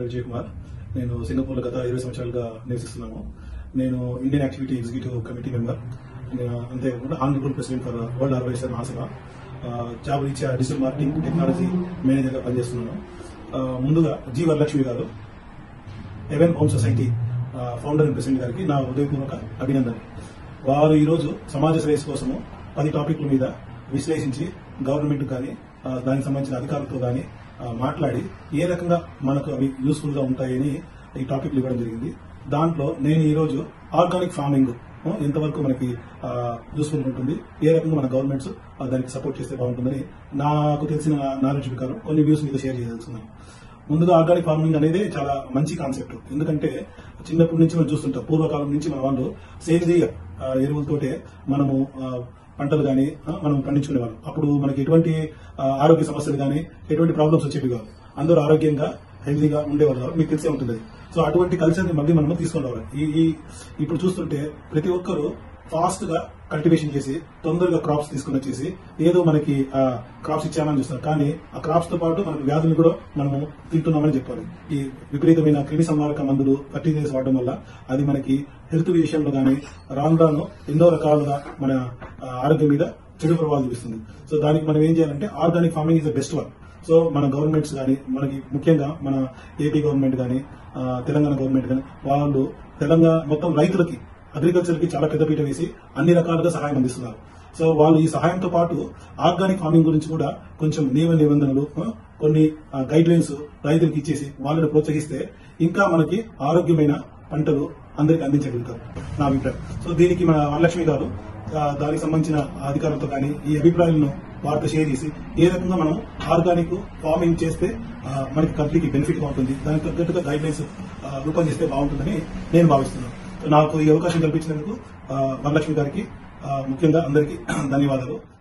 పేరు జయ కుమార్ నేను సింగపూర్లో గత ఇరవై సంవత్సరాలుగా నివసిస్తున్నాను నేను Indian activity executive committee member అంతేకాకుండా honourable president for world organisation మహాసభ ఆ, జాబ్ రీత్యా డిజిటల్ మార్కెటింగ్ టెక్నాలజీ మేనేజర్గా పనిచేస్తున్నాను ఆ, ముందుగా జీ వరలక్ష్మి గారు ఎవెన్ హోమ్ సొసైటీ ఆ, ఫౌండర్ అండ్ ప్రెసిడెంట్ గారికి నా హృదయపూర్వక అభినందన వారు ఈరోజు సమాజ శ్రేయస్ కోసము పది టాపిక్ల మీద విశ్లేషించి గవర్నమెంట్ కానీ ఆ, దానికి సంబంధించిన అధికారులతో కానీ మాట్లాడి ఏ రకంగా మనకు అవి యూస్ఫుల్ గా ఉంటాయని ఈ టాపిక్లు ఇవ్వడం జరిగింది దాంట్లో నేను ఈరోజు ఆర్గానిక్ ఫార్మింగ్ ఆ, ఎంతవరకు మనకి యూస్ఫుల్ ఉంటుంది ఏ రకంగా మన గవర్నమెంట్స్ ఆ, దానికి సపోర్ట్ చేస్తే బాగుంటుందని నాకు తెలిసిన నాలెడ్జ్ ప్రకారం కొన్ని వ్యూస్ మీద షేర్ చేయదలుచుకున్నాను ముందుగా ఆర్గానిక్ ఫార్మింగ్ అనేది చాలా మంచి కాన్సెప్ట్ ఎందుకంటే చిన్నప్పటి నుంచి మనం చూస్తుంటాం పూర్వకాలం నుంచి మన వాళ్ళు సేంద్రియ ఆ, ఎరువులతోటే మనము ఆ, పంటలు కానీ మనం పండించుకునే వాళ్ళం అప్పుడు మనకి ఎటువంటి ఆ, ఆరోగ్య సమస్యలు కానీ ఎటువంటి ప్రాబ్లమ్స్ వచ్చేవి కాదు అందరూ ఆరోగ్యంగా హెల్తీగా ఉండేవారు కాదు. మీకు తెలిసే ఉంటుంది అది. సో అటువంటి కల్చర్ ని మళ్ళీ మనం తీసుకొని రావాలి ఈ ఈ ఇప్పుడు చూస్తుంటే ప్రతి ఒక్కరు ఫాస్ట్ గా కల్టివేషన్ చేసి తొందరగా క్రాప్స్ తీసుకుని వచ్చేసి ఏదో మనకి ఆ క్రాప్స్ ఇచ్చామని చూస్తారు కానీ ఆ క్రాప్స్ తో పాటు మనకి వ్యాధులు కూడా మనము తింటున్నామని చెప్పాలి ఈ విపరీతమైన క్రిమి సంహారక మందులు ఫర్టిలైజర్స్ వాడడం వల్ల అది మనకి హెల్త్ విషయంలో కానీ రాను రాను ఎన్నో రకాలుగా మన ఆ, ఆరోగ్యం మీద చెడు ప్రభావం చూపిస్తుంది సో దానికి మనం ఏం చేయాలంటే organic farming is the best one so మన గవర్నమెంట్స్ కానీ మనకి ముఖ్యంగా మన ఏపీ గవర్నమెంట్ కానీ తెలంగాణ గవర్నమెంట్ కానీ వాళ్ళు తెలంగాణ మొత్తం రైతులకి అగ్రికల్చర్ కి చాలా పెద్దపీట వేసి అన్ని రకాలుగా సహాయం అందిస్తున్నారు సో వాళ్ళు ఈ సహాయంతో పాటు ఆర్గానిక్ ఫార్మింగ్ గురించి కూడా కొంచెం నియమ నిబంధనలు ఆ, కొన్ని గైడ్ లైన్స్ రైతులకు ఇచ్చేసి వాళ్ళని ప్రోత్సహిస్తే ఇంకా మనకి ఆరోగ్యమైన పంటలు అందరికి అందించగలుగుతారు నా అభిప్రాయం సో దీనికి మన వరలక్ష్మి గారు ఆ, దానికి సంబంధించిన అధికారులతో కానీ ఈ అభిప్రాయాలను వారితో షేర్ చేసి ఏ రకంగా మనం ఆర్గానిక్ ఫార్మింగ్ చేస్తే ఆ, మనకి కంట్రీకి బెనిఫిట్ గా ఉంటుంది దానికి తగ్గట్టుగా గైడ్ లైన్స్ రూపొందిస్తే బాగుంటుందని నేను భావిస్తున్నాను సో నాకు ఈ అవకాశం కల్పించినందుకు ఆ, వరలక్ష్మి గారికి ఆ, ముఖ్యంగా అందరికీ ధన్యవాదాలు